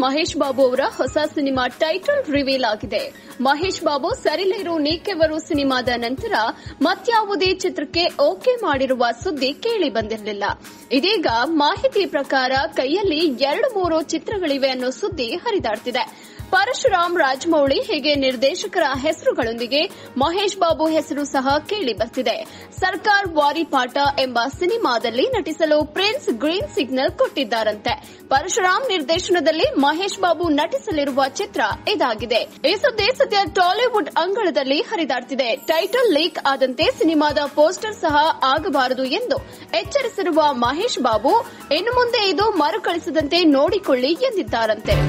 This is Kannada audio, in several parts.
ಮಹೇಶ್ ಬಾಬು ಅವರ ಹೊಸ ಸಿನಿಮಾ ಟೈಟಲ್ ರಿವೀಲ್ ಆಗಿದೆ ಮಹೇಶ್ ಬಾಬು ಸರಿಲೇರು ನೀಕೆವರು ಸಿನಿಮಾದ ನಂತರ ಮತ್ಯಾವುದೇ ಚಿತ್ರಕ್ಕೆ ಓಕೆ ಮಾಡಿರುವ ಸುದ್ದಿ ಕೇಳಿ ಬಂದಿರಲಿಲ್ಲ ಇದೀಗ ಮಾಹಿತಿ ಪ್ರಕಾರ ಕೈಯಲ್ಲಿ ಎರಡು ಮೂರು ಚಿತ್ರಗಳಿವೆ ಅನ್ನೋ ಸುದ್ದಿ ಹರಿದಾಡ್ತಿದೆ ಪರಶುರಾಮ್ ರಾಜಮೌಳಿ ಹೀಗೆ ನಿರ್ದೇಶಕರ ಹೆಸರುಗಳೊಂದಿಗೆ ಮಹೇಶ್ ಬಾಬು ಹೆಸರು ಸಹ ಕೇಳಿ ಬರ್ತಿದೆ ಸರ್ಕಾರ್ ವಾರಿಪಾಟ ಎಂಬ ಸಿನಿಮಾದಲ್ಲಿ ನಟಿಸಲು ಪ್ರಿನ್ಸ್ ಗ್ರೀನ್ ಸಿಗ್ನಲ್ ಕೊಟ್ಟಿದ್ದಾರಂತೆ ಪರಶುರಾಮ್ ನಿರ್ದೇಶನದಲ್ಲಿ ಮಹೇಶ್ ಬಾಬು ನಟಿಸಲಿರುವ ಚಿತ್ರ ಇದಾಗಿದೆ ಈ ಸುದ್ದಿ ಸದ್ಯ ಟಾಲಿವುಡ್ ಅಂಗಳದಲ್ಲಿ ಹರಿದಾಡ್ತಿದೆ ಟೈಟಲ್ ಲೀಕ್ ಆದಂತೆ ಸಿನಿಮಾದ ಪೋಸ್ಟರ್ ಸಹ ಆಗಬಾರದು ಎಂದು ಎಚ್ಚರಿಸಿರುವ ಮಹೇಶ್ ಬಾಬು ಇನ್ನು ಮುಂದೆ ಇದು ಮರುಕಳಿಸದಂತೆ ನೋಡಿಕೊಳ್ಳಿ ಎಂದಿದ್ದಾರಂತೆ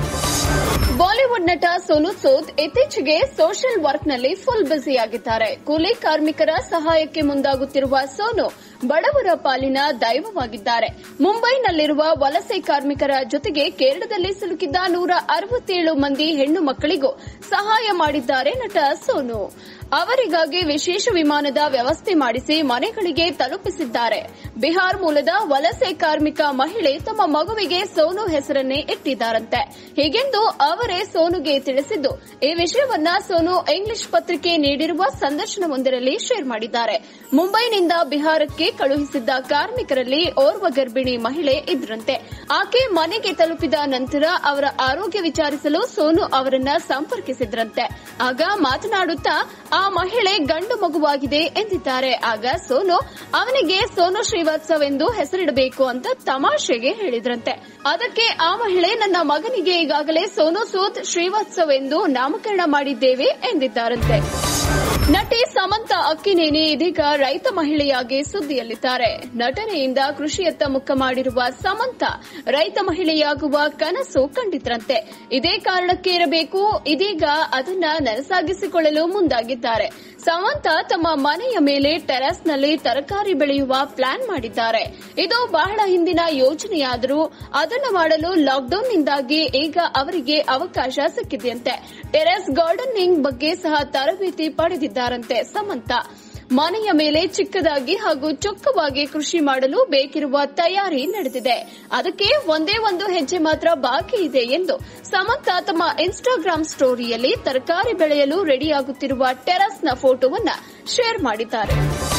ಬಾಲಿವುಡ್ ನಟ ಸೋನು ಸೂದ್ ಇತ್ತೀಚೆಗೆ ಸೋಷಿಯಲ್ ವರ್ಕ್ನಲ್ಲಿ ಫುಲ್ ಬ್ಯುಸಿಯಾಗಿದ್ದಾರೆ ಕೂಲಿ ಕಾರ್ಮಿಕರ ಸಹಾಯಕ್ಕೆ ಮುಂದಾಗುತ್ತಿರುವ ಸೋನು ಬಡವರ ಪಾಲಿನ ದೈವವಾಗಿದ್ದಾರೆ ಮುಂಬೈನಲ್ಲಿರುವ ವಲಸೆ ಕಾರ್ಮಿಕರ ಜೊತೆಗೆ ಕೇರಳದಲ್ಲಿ ಸಿಲುಕಿದ್ದ ನೂರ ಅರವತ್ತೇಳು ಮಂದಿ ಹೆಣ್ಣು ಮಕ್ಕಳಿಗೂ ಸಹಾಯ ಮಾಡಿದ್ದಾರೆ ನಟ ಸೋನು ಅವರಿಗಾಗಿ ವಿಶೇಷ ವಿಮಾನದ ವ್ಯವಸ್ಥೆ ಮಾಡಿಸಿ ಮನೆಗಳಿಗೆ ತಲುಪಿಸಿದ್ದಾರೆ ಬಿಹಾರ್ ಮೂಲದ ವಲಸೆ ಕಾರ್ಮಿಕ ಮಹಿಳೆ ತಮ್ಮ ಮಗುವಿಗೆ ಸೋನು ಹೆಸರನ್ನೇ ಇಟ್ಟಿದ್ದಾರಂತೆ ಹೀಗೆಂದು ಅವರೇ ಸೋನುಗೆ ತಿಳಿಸಿದ್ದು ಈ ವಿಷಯವನ್ನ ಸೋನು ಇಂಗ್ಲಿಷ್ ಪತ್ರಿಕೆ ನೀಡಿರುವ ಸಂದರ್ಶನವೊಂದರಲ್ಲಿ ಶೇರ್ ಮಾಡಿದ್ದಾರೆ ಮುಂಬೈನಿಂದ ಬಿಹಾರಕ್ಕೆ ಕಳುಹಿಸಿದ್ದ ಕಾರ್ಮಿಕರಲ್ಲಿ ಓರ್ವ ಗರ್ಭಿಣಿ ಮಹಿಳೆ ಇದ್ರಂತೆ ಆಕೆ ಮನೆಗೆ ತಲುಪಿದ ನಂತರ ಅವರ ಆರೋಗ್ಯ ವಿಚಾರಿಸಲು ಸೋನು ಅವರನ್ನ ಸಂಪರ್ಕಿಸಿದ್ರಂತೆ ಆಗ ಮಾತನಾಡುತ್ತಾ ಆ ಮಹಿಳೆ ಗಂಡು ಮಗುವಾಗಿದೆ ಎಂದಿದ್ದಾರೆ ಆಗ ಸೋನು ಅವನಿಗೆ ಸೋನು ಶ್ರೀವಾತ್ಸವ್ ಎಂದು ಹೆಸರಿಡಬೇಕು ಅಂತ ತಮಾಷೆಗೆ ಹೇಳಿದ್ರಂತೆ ಅದಕ್ಕೆ ಆ ಮಹಿಳೆ ನನ್ನ ಮಗನಿಗೆ ಈಗಾಗಲೇ ಸೋನು ಸೂದ್ ಶ್ರೀವಾತ್ಸವ್ ಎಂದು ನಾಮಕರಣ ಮಾಡಿದ್ದೇವೆ ಎಂದಿದ್ದಾರಂತೆ ನಟಿ ಸಮಂತ ಅಕ್ಕಿನೇನಿ ಇದೀಗ ರೈತ ಮಹಿಳೆಯಾಗಿ ಸುದ್ದಿಯಲ್ಲಿದ್ದಾರೆ ನಟನೆಯಿಂದ ಕೃಷಿಯತ್ತ ಮುಖ ಮಾಡಿರುವ ಸಮಂತ ರೈತ ಮಹಿಳೆಯಾಗುವ ಕನಸು ಕಂಡಿದ್ರಂತೆ ಇದೇ ಕಾರಣಕ್ಕೆ ಇರಬೇಕು ಇದೀಗ ಅದನ್ನ ನನಸಾಗಿಸಿಕೊಳ್ಳಲು ಮುಂದಾಗಿದ್ದಾರೆ ಸಮಂತ ತಮ್ಮ ಮನೆಯ ಮೇಲೆ ಟೆರಸ್ನಲ್ಲಿ ತರಕಾರಿ ಬೆಳೆಯುವ ಪ್ಲಾನ್ ಮಾಡಿದ್ದಾರೆ ಇದು ಬಹಳ ಹಿಂದಿನ ಯೋಜನೆಯಾದರೂ ಅದನ್ನು ಮಾಡಲು ಲಾಕ್ಡೌನ್ನಿಂದಾಗಿ ಈಗ ಅವರಿಗೆ ಅವಕಾಶ ಸಿಕ್ಕಿದೆಯಂತೆ ಟೆರೆಸ್ ಗಾರ್ಡನಿಂಗ್ ಬಗ್ಗೆ ಸಹ ತರಬೇತಿ ಪಡೆದಿದ್ದಾರಂತೆ ಸಮಂತ ಮನೆಯ ಮೇಲೆ ಚಿಕ್ಕದಾಗಿ ಹಾಗೂ ಚೊಕ್ಕವಾಗಿ ಕೃಷಿ ಮಾಡಲು ಬೇಕಿರುವ ತಯಾರಿ ನಡೆದಿದೆ ಅದಕ್ಕೆ ಒಂದೇ ಒಂದು ಹೆಜ್ಜೆ ಮಾತ್ರ ಬಾಕಿ ಇದೆ ಎಂದು ಸಮಂತ ತಮ್ಮ ಇನ್ಸ್ಟಾಗ್ರಾಂ ಸ್ಟೋರಿಯಲ್ಲಿ ತರಕಾರಿ ಬೆಳೆಯಲು ರೆಡಿಯಾಗುತ್ತಿರುವ ಟೆರಸ್ನ ಫೋಟೋವನ್ನ ಶೇರ್ ಮಾಡಿದ್ದಾರೆ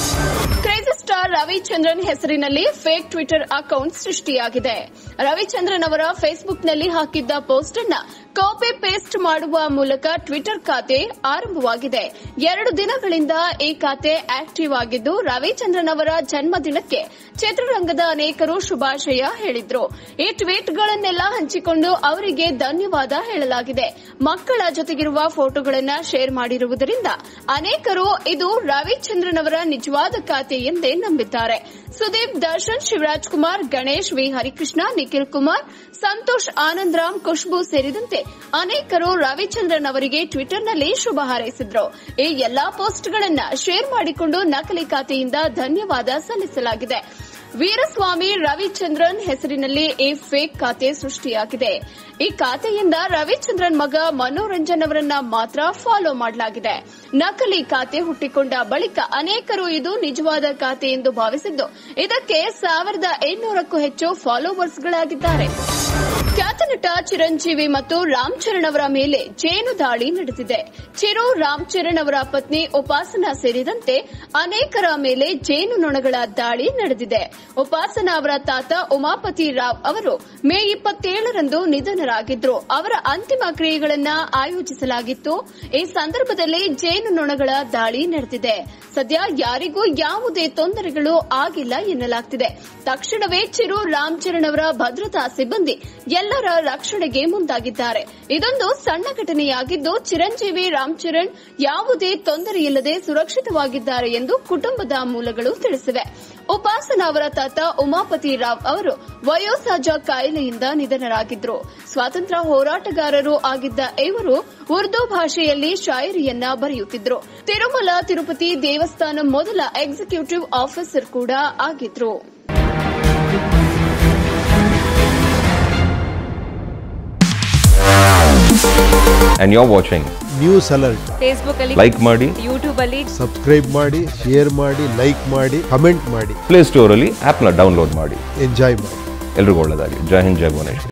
ಕ್ರೇಜಿ ಸ್ಟಾರ್ ರವಿಚಂದ್ರನ್ ಹೆಸರಿನಲ್ಲಿ ಫೇಕ್ ಟ್ವಿಟರ್ ಅಕೌಂಟ್ ಸೃಷ್ಟಿಯಾಗಿದೆ ರವಿಚಂದ್ರನ್ ಅವರ ಫೇಸ್ಬುಕ್ನಲ್ಲಿ ಹಾಕಿದ್ದ ಪೋಸ್ಟ್ ಅನ್ನ ಕಾಪಿ ಪೇಸ್ಟ್ ಮಾಡುವ ಮೂಲಕ ಟ್ವಿಟರ್ ಖಾತೆ ಆರಂಭವಾಗಿದೆ ಎರಡು ದಿನಗಳಿಂದ ಈ ಖಾತೆ ಆಕ್ಟಿವ್ ಆಗಿದ್ದು ರವಿಚಂದ್ರನ್ ಅವರ ಜನ್ಮದಿನಕ್ಕೆ ಚಿತ್ರರಂಗದ ಅನೇಕರು ಶುಭಾಶಯ ಹೇಳಿದ್ರು ಈ ಟ್ವೀಟ್ಗಳನ್ನೆಲ್ಲ ಹಂಚಿಕೊಂಡು ಅವರಿಗೆ ಧನ್ಯವಾದ ಹೇಳಲಾಗಿದೆ ಮಕ್ಕಳ ಜೊತೆಗಿರುವ ಫೋಟೋಗಳನ್ನ ಶೇರ್ ಮಾಡಿರುವುದರಿಂದ ಅನೇಕರು ಇದು ರವಿಚಂದ್ರನ್ ಅವರ ನಿಜವಾದ ಖಾತೆ ಎಂದೇ ನಂಬಿದ್ದಾರೆ ಸುದೀಪ್ ದರ್ಶನ್ ಶಿವರಾಜ್ ಕುಮಾರ್ ಗಣೇಶ್ ವಿ ಹರಿಕೃಷ್ಣ ನಿಖಿಲ್ ಕುಮಾರ್ ಸಂತೋಷ್ ಆನಂದರಾಮ್ ಖುಷ್ಬು ಸೇರಿದಂತೆ ಅನೇಕರು ರವಿಚಂದ್ರನ್ ಅವರಿಗೆ ಟ್ವಿಟರ್ನಲ್ಲಿ ಶುಭ ಹಾರೈಸಿದ್ರು ಈ ಎಲ್ಲಾ ಪೋಸ್ಟ್ಗಳನ್ನ ಶೇರ್ ಮಾಡಿಕೊಂಡು ನಕಲಿ ಖಾತೆಯಿಂದ ಧನ್ಯವಾದ ಸಲ್ಲಿಸಲಾಗಿದೆ ವೀರಸ್ವಾಮಿ ರವಿಚಂದ್ರನ್ ಹೆಸರಿನಲ್ಲಿ ಈ ಫೇಕ್ ಖಾತೆ ಸೃಷ್ಟಿಯಾಗಿದೆ ಈ ಖಾತೆಯಿಂದ ರವಿಚಂದ್ರನ್ ಮಗ ಮನೋರಂಜನ್ ಅವರನ್ನ ಮಾತ್ರ ಫಾಲೋ ಮಾಡಲಾಗಿದೆ ನಕಲಿ ಖಾತೆ ಹುಟ್ಟಿಕೊಂಡ ಬಳಿಕ ಅನೇಕರು ಇದು ನಿಜವಾದ ಖಾತೆ ಎಂದು ಭಾವಿಸಿದ್ದು ಇದಕ್ಕೆ ಸಾವಿರದ ಇನ್ನೂರಕ್ಕೂ ಹೆಚ್ಚು ಫಾಲೋವರ್ಸ್ಗಳಾಗಿದ್ದಾರೆ ಖ್ಯಾತ ನಟ ಚಿರಂಜೀವಿ ಮತ್ತು ರಾಮ್ ಚರಣ್ ಅವರ ಮೇಲೆ ಜೇನು ದಾಳಿ ನಡೆದಿದೆ ಚಿರು ರಾಮ್ ಚರಣ್ ಅವರ ಪತ್ನಿ ಉಪಾಸನಾ ಸೇರಿದಂತೆ ಅನೇಕರ ಮೇಲೆ ಜೇನು ನೊಣಗಳ ದಾಳಿ ನಡೆದಿದೆ ಉಪಾಸನಾ ಅವರ ತಾತ ಉಮಾಪತಿ ರಾವ್ ಅವರು ಮೇ ಇಪ್ಪತ್ತೇಳರಂದು ನಿಧನರಾಗಿದ್ರು ಅವರ ಅಂತಿಮ ಕ್ರಿಯೆಗಳನ್ನ ಆಯೋಜಿಸಲಾಗಿತ್ತು ಈ ಸಂದರ್ಭದಲ್ಲಿ ಜೇನು ನೊಣಗಳ ದಾಳಿ ನಡೆದಿದೆ ಸದ್ಯ ಯಾರಿಗೂ ಯಾವುದೇ ತೊಂದರೆಗಳು ಆಗಿಲ್ಲ ಎನ್ನಲಾಗ್ತಿದೆ ತಕ್ಷಣವೇ ಚಿರು ರಾಮ್ ಚರಣ್ ಅವರ ಭದ್ರತಾ ಸಿಬ್ಬಂದಿ ಎಲ್ಲರ ರಕ್ಷಣೆಗೆ ಮುಂದಾಗಿದ್ದಾರೆ ಇದೊಂದು ಸಣ್ಣ ಘಟನೆಯಾಗಿದ್ದು ಚಿರಂಜೀವಿ ರಾಮ್ ಚರಣ್ ಯಾವುದೇ ತೊಂದರೆಯಿಲ್ಲದೆ ಸುರಕ್ಷಿತವಾಗಿದ್ದಾರೆ ಎಂದು ಕುಟುಂಬದ ಮೂಲಗಳು ತಿಳಿಸಿವೆ ಉಪಾಸನಾ ಅವರ ತಾತ ಉಮಾಪತಿ ರಾವ್ ಅವರು ವಯೋಸಹಜ ಕಾಯಿಲೆಯಿಂದ ನಿಧನರಾಗಿದ್ರು ಸ್ವಾತಂತ್ರ್ಯ ಹೋರಾಟಗಾರರು ಆಗಿದ್ದ ಇವರು ಉರ್ದು ಭಾಷೆಯಲ್ಲಿ ಶಾಯರಿಯನ್ನ ಬರೆಯುತ್ತಿದ್ರು ತಿರುಮಲ ತಿರುಪತಿ ದೇವಸ್ಥಾನ ಮೊದಲ ಎಕ್ಸಿಕ್ಯೂಟಿವ್ ಆಫೀಸರ್ ಕೂಡ ಆಗಿದ್ರು and you're watching. News alert Facebook ಅಲ್ಲಿ Like ಮಾಡಿ ಯೂಟ್ಯೂಬ್ ಅಲ್ಲಿ ಸಬ್ಸ್ಕ್ರೈಬ್ ಮಾಡಿ ಶೇರ್ ಮಾಡಿ ಲೈಕ್ ಮಾಡಿ ಕಮೆಂಟ್ ಮಾಡಿ ಪ್ಲೇ ಸ್ಟೋರಲ್ಲಿ ಆ್ಯಪ್ನ ಡೌನ್ಲೋಡ್ ಮಾಡಿ ಎಂಜಾಯ್ ಮಾಡಿ ಎಲ್ರಿಗೂ ಒಳ್ಳೆಯದಾಗಲಿ ಜೈ ಹಿಂದ್ ಜೈ ಭುವನೇಶ್ವರಿ